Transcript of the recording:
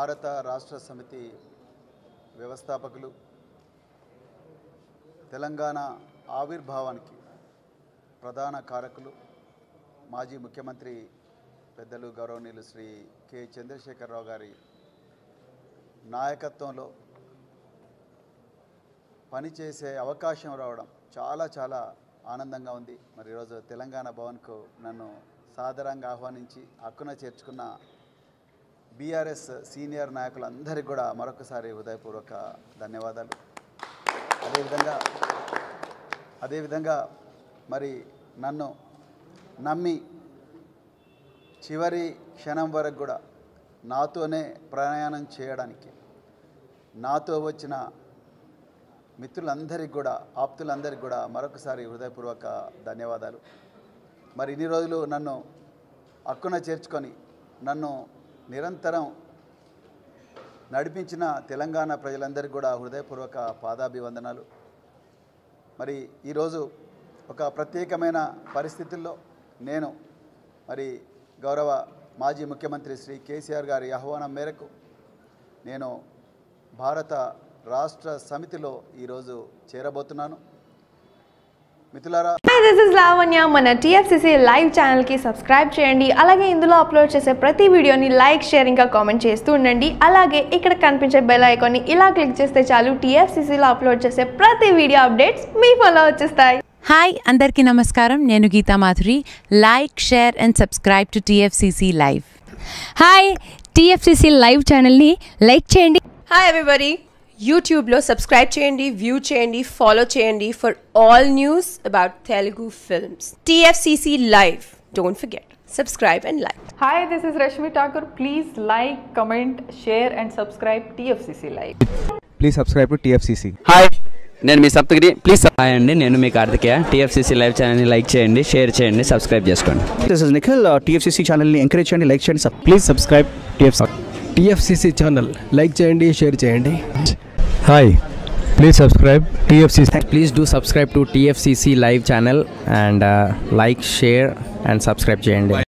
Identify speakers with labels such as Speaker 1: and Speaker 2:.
Speaker 1: భారత రాష్ట్ర సమితి వ్యవస్థాపకులు తెలంగాణ ఆవిర్భావానికి ప్రధాన కారకులు మాజీ ముఖ్యమంత్రి పెద్దలు గౌరవనీయులు శ్రీ కె చంద్రశేఖరరావు గారి నాయకత్వంలో పనిచేసే అవకాశం రావడం చాలా చాలా ఆనందంగా ఉంది మరి ఈరోజు తెలంగాణ భవన్కు నన్ను సాదరంగా ఆహ్వానించి హక్కున చేర్చుకున్న బీఆర్ఎస్ సీనియర్ నాయకులందరికీ కూడా మరొకసారి హృదయపూర్వక ధన్యవాదాలు అదేవిధంగా అదేవిధంగా మరి నన్ను నమ్మి చివరి క్షణం వరకు కూడా నాతోనే ప్రయాణం చేయడానికి నాతో వచ్చిన మిత్రులందరికీ కూడా ఆప్తులందరికీ కూడా మరొకసారి హృదయపూర్వక ధన్యవాదాలు మరి ఇన్ని రోజులు నన్ను హక్కున చేర్చుకొని నన్ను నిరంతరం నడిపించిన తెలంగాణ ప్రజలందరికీ కూడా హృదయపూర్వక పాదాభివందనాలు మరి ఈరోజు ఒక ప్రత్యేకమైన పరిస్థితుల్లో నేను మరి గౌరవ మాజీ ముఖ్యమంత్రి శ్రీ కేసీఆర్ గారి ఆహ్వానం మేరకు నేను భారత రాష్ట్ర సమితిలో ఈరోజు చేరబోతున్నాను మిత్రులారా
Speaker 2: హాయ్ దిస్ ఇస్ లావణ్య మన టీఎఫ్సిసి లైవ్ ఛానల్కి సబ్స్క్రైబ్ చేయండి అలాగే ఇందులో అప్లోడ్ చేసే ప్రతి వీడియోని లైక్ షేర్ ఇంకా కామెంట్ చేస్తూ ఉండండి అలాగే ఇక్కడ కనిపించే బెల్ ఐకాన్ని ఇలా క్లిక్ చేస్తే చాలు టీఎఫ్సిసిలో అప్లోడ్ చేసే ప్రతి వీడియో అప్డేట్స్ మీ ఫోన్లో వచ్చేస్తాయి
Speaker 3: హాయ్ అందరికీ నమస్కారం నేను Geetha Madhuri like share and subscribe to TFCC live
Speaker 4: hi TFCC live ఛానల్ని లైక్ చేయండి
Speaker 5: హాయ్ ఎవ్రీబడి యూట్యూబ్లో సబ్స్క్రైబ్ చేయండి వ్యూ చేయండి ఫాలో చేయండి for all news about Telugu films TFCC live don't forget subscribe and like
Speaker 6: Hi, this is Rashmi Thakur. Please like, comment, share, and subscribe TFCC Live.
Speaker 7: Please subscribe to TFCC
Speaker 8: hi నేను మీ Saptagiri please
Speaker 9: hi అండి నేను మీ Karthikeya TFCC live ఛానల్ని like చేయండి share చేయండి subscribe చేసుకోండి
Speaker 10: this is Nikhil TFCC ఛానల్ని ఎంకరేజ్ చేయండి లైక్ చేయండి sub
Speaker 7: please subscribe TFC
Speaker 11: TFCC channel like చేయండి షేర్ చేయండి
Speaker 7: hi please subscribe TFCC
Speaker 9: please do subscribe to TFCC live channel and like share and subscribe చేయండి